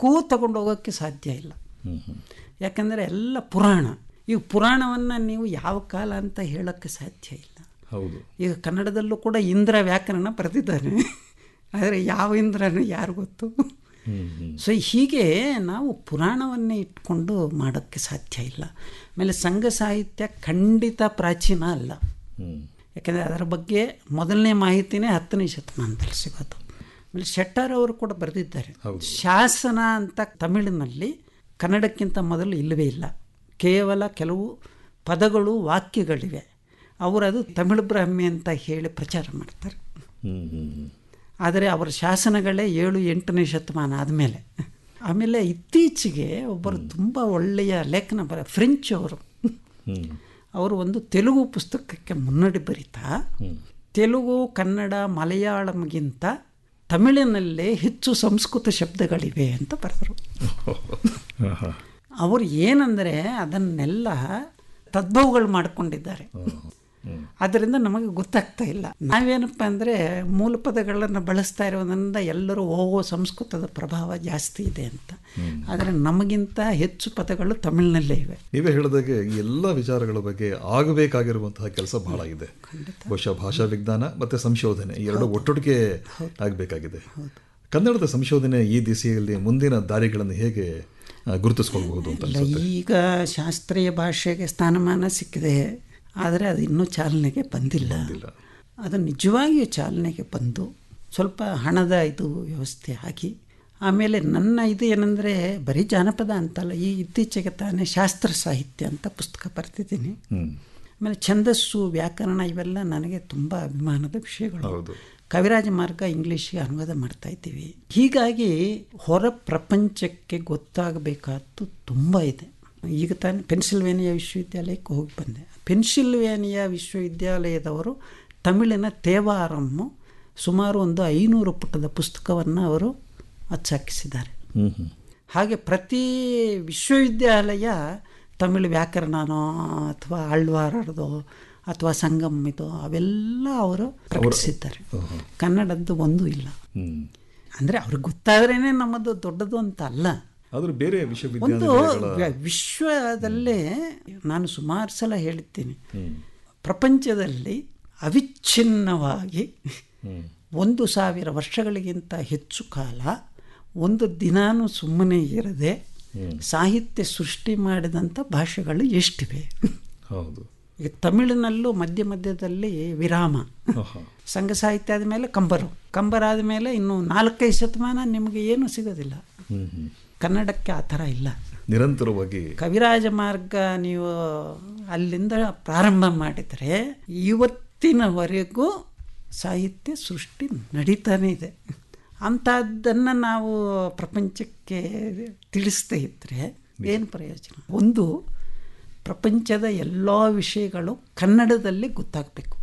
ಯಾವುದಕ್ಕೂ ತಗೊಂಡು ಹೋಗೋಕ್ಕೆ ಸಾಧ್ಯ ಇಲ್ಲ ಹ್ಮ್ ಹ್ಮ್ ಯಾಕಂದರೆ ಎಲ್ಲ ಪುರಾಣ ಈಗ ಪುರಾಣವನ್ನು ನೀವು ಯಾವ ಕಾಲ ಅಂತ ಹೇಳೋಕ್ಕೆ ಸಾಧ್ಯ ಇಲ್ಲ ಹೌದು ಈಗ ಕನ್ನಡದಲ್ಲೂ ಕೂಡ ಇಂದ್ರ ವ್ಯಾಕರಣ ಬರೆದಿದ್ದಾನೆ ಆದರೆ ಯಾವ ಇಂದ್ರನು ಯಾರು ಗೊತ್ತು ಹ್ಮ್ ಹ್ಮ್ ಸೊ ಹೀಗೆ ನಾವು ಪುರಾಣವನ್ನೇ ಇಟ್ಕೊಂಡು ಮಾಡೋಕ್ಕೆ ಸಾಧ್ಯ ಇಲ್ಲ ಆಮೇಲೆ ಸಂಘ ಸಾಹಿತ್ಯ ಖಂಡಿತ ಪ್ರಾಚೀನ ಅಲ್ಲ ಹ್ಮ್ ಯಾಕಂದರೆ ಅದರ ಬಗ್ಗೆ ಮೊದಲನೇ ಮಾಹಿತಿನೇ ಹತ್ತನೇ ಶತಮಾನದಲ್ಲಿ ಸಿಗೋದು ಆಮೇಲೆ ಶೆಟ್ಟರ್ ಅವರು ಕೂಡ ಬರೆದಿದ್ದಾರೆ ಶಾಸನ ಅಂತ ತಮಿಳಿನಲ್ಲಿ ಕನ್ನಡಕ್ಕಿಂತ ಮೊದಲು ಇಲ್ಲವೇ ಇಲ್ಲ ಕೇವಲ ಕೆಲವು ಪದಗಳು ವಾಕ್ಯಗಳಿವೆ ಅವರು ಅದು ತಮಿಳು ಬ್ರಾಹ್ಮಿ ಅಂತ ಹೇಳಿ ಪ್ರಚಾರ ಮಾಡ್ತಾರೆ ಹ್ಮ್ ಹ್ಮ್ ಹ್ಮ್ ಆದರೆ ಅವರ ಶಾಸನಗಳೇ ಏಳು ಎಂಟನೇ ಶತಮಾನ ಆದಮೇಲೆ ಆಮೇಲೆ ಇತ್ತೀಚೆಗೆ ಒಬ್ಬರು ತುಂಬ ಒಳ್ಳೆಯ ಲೇಖನ ಬರ ಫ್ರೆಂಚ್ ಅವರು ಹ್ಮ್ ಅವರು ಒಂದು ತೆಲುಗು ಪುಸ್ತಕಕ್ಕೆ ಮುನ್ನಡಿ ಬರಿತಾ ತೆಲುಗು ಕನ್ನಡ ಮಲಯಾಳಂಗಿಂತ ತಮಿಳಿನಲ್ಲೇ ಹೆಚ್ಚು ಸಂಸ್ಕೃತ ಶಬ್ದಗಳಿವೆ ಅಂತ ಬರೆದರು ಹಾ, ಹಾ. ಅವರು ಏನಂದರೆ ಅದನ್ನೆಲ್ಲ ತದ್ಭವಗಳು ಮಾಡಿಕೊಂಡಿದ್ದಾರೆ ಅದರಿಂದ ನಮಗೆ ಗೊತ್ತಾಗ್ತಾ ಇಲ್ಲ ನಾವೇನಪ್ಪ ಅಂದರೆ ಮೂಲ ಪದಗಳನ್ನು ಬಳಸ್ತಾ ಇರೋದ್ರಿಂದ ಎಲ್ಲರೂ ಓಹೋ ಸಂಸ್ಕೃತದ ಪ್ರಭಾವ ಜಾಸ್ತಿ ಇದೆ ಅಂತ ಆದರೆ ನಮಗಿಂತ ಹೆಚ್ಚು ಪದಗಳು ತಮಿಳಿನಲ್ಲೇ ಇವೆ ನೀವೇ ಹೇಳಿದಾಗೆ ಈ ಎಲ್ಲ ವಿಚಾರಗಳ ಬಗ್ಗೆ ಆಗಬೇಕಾಗಿರುವಂತಹ ಕೆಲಸ ಬಹಳ ಇದೆ ಬಹುಶಃ ಭಾಷಾ ವಿಜ್ಞಾನ ಮತ್ತೆ ಸಂಶೋಧನೆ ಈ ಎರಡು ಒಟ್ಟೊಟ್ಟಿಗೆ ಆಗಬೇಕಾಗಿದೆ ಕನ್ನಡದ ಸಂಶೋಧನೆ ಈ ದಿಸೆಯಲ್ಲಿ ಮುಂದಿನ ದಾರಿಗಳನ್ನು ಹೇಗೆ ಆ, ಗುರುತಿಸ್ಕೊಳ್ಬಹುದು ಅಂತ ಇಲ್ಲ ಅನ್ಸುತ್ತೆ ಈಗ ಶಾಸ್ತ್ರೀಯ ಭಾಷೆಗೆ ಸ್ಥಾನಮಾನ ಸಿಕ್ಕಿದೆ ಆದರೆ ಅದು ಇನ್ನೂ ಚಾಲನೆಗೆ ಬಂದಿಲ್ಲ ಅದು ನಿಜವಾಗಿಯೂ ಚಾಲನೆಗೆ ಬಂದು ಸ್ವಲ್ಪ ಹಣದ ಇದು ವ್ಯವಸ್ಥೆ ಆಗಿ ಆಮೇಲೆ ನನ್ನ ಇದು ಏನಂದರೆ ಬರೀ ಜಾನಪದ ಅಂತಲ್ಲ ಈ ಇತ್ತೀಚೆಗೆ ತಾನೇ ಶಾಸ್ತ್ರ ಸಾಹಿತ್ಯ ಅಂತ ಪುಸ್ತಕ ಬರ್ತಿದ್ದೀನಿ ಹ್ಮ್ ಆಮೇಲೆ ಛಂದಸ್ಸು ವ್ಯಾಕರಣ ಇವೆಲ್ಲ ನನಗೆ ತುಂಬ ಅಭಿಮಾನದ ವಿಷಯಗಳು ಹೌದು ಕವಿರಾಜ ಮಾರ್ಗ ಇಂಗ್ಲೀಷ್ಗೆ ಅನುವಾದ ಮಾಡ್ತಾ ಇದ್ದೀವಿ ಹೀಗಾಗಿ ಹೊರ ಪ್ರಪಂಚಕ್ಕೆ ಗೊತ್ತಾಗಬೇಕಾದ್ದು ತುಂಬ ಇದೆ ಈಗ ತಾನೇ ಪೆನ್ಸಿಲ್ವೇನಿಯಾ ವಿಶ್ವವಿದ್ಯಾಲಯಕ್ಕೆ ಹೋಗಿ ಬಂದೆ ಪೆನ್ಸಿಲ್ವೇನಿಯಾ ವಿಶ್ವವಿದ್ಯಾಲಯದವರು ತಮಿಳಿನ ತೇವಾರಮ್ಮು ಸುಮಾರು ಒಂದು ಐನೂರು ಪುಟದ ಪುಸ್ತಕವನ್ನು ಅವರು ಅಚ್ಚಾಕಿಸಿದ್ದಾರೆ ಹ್ಮ್ ಹ್ಮ್ ಹಾಗೆ ಪ್ರತಿ ವಿಶ್ವವಿದ್ಯಾಲಯ ತಮಿಳು ವ್ಯಾಕರಣನೋ ಅಥವಾ ಆಳ್ವಾರದೋ ಅಥವಾ ಸಂಗಮ್ ಇದು ಅವೆಲ್ಲ ಅವರು ಪ್ರಕಟಿಸಿದ್ದಾರೆ ಕನ್ನಡದ್ದು ಒಂದೂ ಇಲ್ಲ ಹ್ಮ್ ಅಂದರೆ ಅವ್ರಿಗೆ ಗೊತ್ತಾದ್ರೇ ನಮ್ಮದು ದೊಡ್ಡದು ಅಂತ ಅಲ್ಲ ಆದ್ರೆ ಬೇರೆ ಒಂದು ವಿಶ್ವವಿದ್ಯಾಲಯಗಳ ವ- ವಿಶ್ವದಲ್ಲೇ ನಾನು ಸುಮಾರು ಸಲ ಹೇಳಿದ್ದೀನಿ ಪ್ರಪಂಚದಲ್ಲಿ ಅವಿಚ್ಛಿನ್ನವಾಗಿ ಒಂದು ಸಾವಿರ ವರ್ಷಗಳಿಗಿಂತ ಹೆಚ್ಚು ಕಾಲ ಒಂದು ದಿನಾನು ಸುಮ್ಮನೆ ಇರದೆ ಸಾಹಿತ್ಯ ಸೃಷ್ಟಿ ಮಾಡಿದಂಥ ಭಾಷೆಗಳು ಎಷ್ಟಿವೆ ಹೌದು ಈಗ ತಮಿಳಿನಲ್ಲೂ ಮಧ್ಯ ಮಧ್ಯದಲ್ಲಿ ವಿರಾಮ ಆಹಾ. ಸಂಘ ಸಾಹಿತ್ಯ ಆದಮೇಲೆ ಕಂಬರು ಕಂಬರಾದ ಮೇಲೆ ಇನ್ನು ನಾಲ್ಕೈದು ಶತಮಾನ ನಿಮಗೆ ಏನೂ ಸಿಗೋದಿಲ್ಲ ಹ್ಮ್ ಹ್ಮ್ ಕನ್ನಡಕ್ಕೆ ಆ ಥರ ಇಲ್ಲ ನಿರಂತರವಾಗಿ ಕವಿರಾಜ ಮಾರ್ಗ ನೀವು ಅಲ್ಲಿಂದ ಪ್ರಾರಂಭ ಮಾಡಿದರೆ ಇವತ್ತಿನವರೆಗೂ ಸಾಹಿತ್ಯ ಸೃಷ್ಟಿ ನಡೀತಾನೇ ಇದೆ ಅಂಥದ್ದನ್ನು ನಾವು ಪ್ರಪಂಚಕ್ಕೆ ತಿಳಿಸ್ತಾ ಇದ್ದರೆ ಏನು ಪ್ರಯೋಜನ ಒಂದು ಪ್ರಪಂಚದ ಎಲ್ಲ ವಿಷಯಗಳು ಕನ್ನಡದಲ್ಲಿ ಗೊತ್ತಾಗಬೇಕು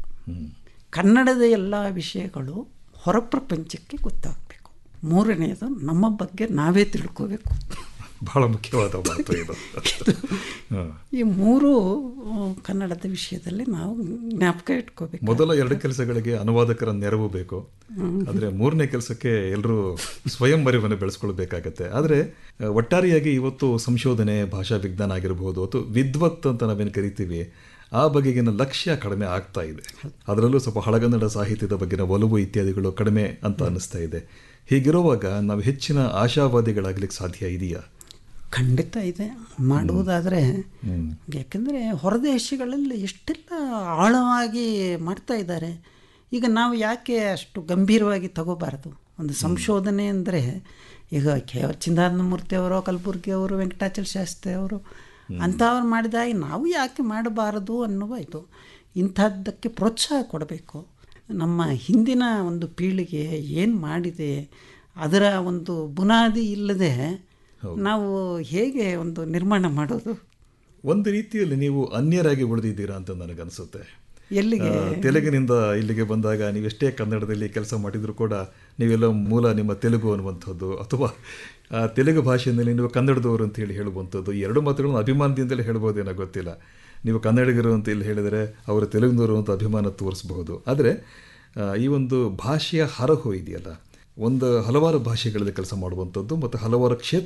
ಕನ್ನಡದ ಎಲ್ಲ ವಿಷಯಗಳು ಹೊರ ಪ್ರಪಂಚಕ್ಕೆ ಗೊತ್ತಾಗಬೇಕು ಮೂರನೆಯದು ನಮ್ಮ ಬಗ್ಗೆ ನಾವೇ ತಿಳ್ಕೋಬೇಕು ಬಹಳ ಮುಖ್ಯವಾದ ಮಾತು ಇದು ಹಾ. ಈ ಮೂರು ಆ, ಕನ್ನಡದ ವಿಷಯದಲ್ಲಿ ನಾವು ಜ್ಞಾಪಕ ಇಟ್ಕೋಬೇಕು ಮೊದಲ ಎರಡು ಕೆಲಸಗಳಿಗೆ ಅನುವಾದಕರ ನೆರವು ಬೇಕು ಆದರೆ ಮೂರನೇ ಕೆಲಸಕ್ಕೆ ಎಲ್ಲರೂ ಸ್ವಯಂ ಅರಿವನ್ನು ಬೆಳೆಸ್ಕೊಳ್ಬೇಕಾಗತ್ತೆ ಆದರೆ ಆ, ಒಟ್ಟಾರೆಯಾಗಿ ಇವತ್ತು ಸಂಶೋಧನೆ ಭಾಷಾ ವಿಜ್ಞಾನ ಆಗಿರಬಹುದು ಅಥವಾ ವಿದ್ವತ್ ಅಂತ ನಾವೇನು ಕರಿತೀವಿ ಆ ಬಗೆಗಿನ ಲಕ್ಷ್ಯ ಕಡಿಮೆ ಆಗ್ತಾ ಇದೆ ಅದರಲ್ಲೂ ಸ್ವಲ್ಪ ಹಳಗನ್ನಡ ಸಾಹಿತ್ಯದ ಬಗ್ಗಿನ ಒಲವು ಇತ್ಯಾದಿಗಳು ಕಡಿಮೆ ಅಂತ ಅನ್ನಿಸ್ತಾ ಇದೆ ಹೀಗಿರುವಾಗ ನಾವು ಹೆಚ್ಚಿನ ಆಶಾವಾದಿಗಳಾಗ್ಲಿಕ್ಕೆ ಸಾಧ್ಯ ಇದೆಯಾ ಖಂಡಿತ ಇದೆ ಮಾಡುವುದಾದರೆ ಯಾಕೆಂದರೆ ಹೊರದೇಶಗಳಲ್ಲಿ ಎಷ್ಟೆಲ್ಲ ಆಳವಾಗಿ ಮಾಡ್ತಾ ಇದ್ದಾರೆ ಈಗ ನಾವು ಯಾಕೆ ಅಷ್ಟು ಗಂಭೀರವಾಗಿ ತಗೋಬಾರ್ದು ಒಂದು ಸಂಶೋಧನೆ ಅಂದರೆ ಈಗ ಕೆ ಚಿಂದಾನಂದಮೂರ್ತಿ ಅವರು ಕಲಬುರ್ಗಿ ಅವರು ವೆಂಕಟಾಚಲ ಶಾಸ್ತ್ರಿ ಅವರು ಅಂಥವ್ರು ಮಾಡಿದಾಗ ನಾವು ಯಾಕೆ ಮಾಡಬಾರದು ಅನ್ನುವ ಇದು ಇಂಥದ್ದಕ್ಕೆ ಪ್ರೋತ್ಸಾಹ ಕೊಡಬೇಕು ನಮ್ಮ ಹಿಂದಿನ ಒಂದು ಪೀಳಿಗೆ ಏನು ಮಾಡಿದೆ ಅದರ ಒಂದು ಬುನಾದಿ ಇಲ್ಲದೆ ನಾವು ಹೇಗೆ ಒಂದು ನಿರ್ಮಾಣ ಮಾಡೋದು ಒಂದು ರೀತಿಯಲ್ಲಿ ನೀವು ಅನ್ಯರಾಗಿ ಉಳಿದಿದ್ದೀರಾ ಅಂತ ನನಗನ್ಸುತ್ತೆ ಎಲ್ಲಿಗೆ ಆ, ತೆಲುಗಿನಿಂದ ಇಲ್ಲಿಗೆ ಬಂದಾಗ ನೀವೆಷ್ಟೇ ಕನ್ನಡದಲ್ಲಿ ಕೆಲಸ ಮಾಡಿದರೂ ಕೂಡ ನೀವೆಲ್ಲ ಮೂಲ ನಿಮ್ಮ ತೆಲುಗು ಅನ್ನುವಂಥದ್ದು ಅಥವಾ ಆ ತೆಲುಗು ಭಾಷೆಯಲ್ಲಿ ನೀವು ಕನ್ನಡದವರು ಅಂತ ಹೇಳಿ ಹೇಳುವಂಥದ್ದು ಈ ಎರಡು ಮಾತುಗಳನ್ನು ಅಭಿಮಾನದಿಂದಲೇ ಹೇಳ್ಬೋದೇನೋ ಗೊತ್ತಿಲ್ಲ ನೀವು ಕನ್ನಡಿಗರು ಅಂತ ಇಲ್ಲಿ ಹೇಳಿದರೆ ಅವರು ತೆಲುಗಿನವರು ಅಂತ ಅಭಿಮಾನ ತೋರಿಸಬಹುದು ಆದರೆ ಆ, ಈ ಒಂದು ಭಾಷೆಯ ಹರಹು ಇದೆಯಲ್ಲ ಒಂದು ಹಲವಾರು ಭಾಷೆಗಳಲ್ಲಿ ಕೆಲಸ ಮಾಡುವಂಥದ್ದು ಮತ್ತು ಹಲವಾರು ಕ್ಷೇತ್ರ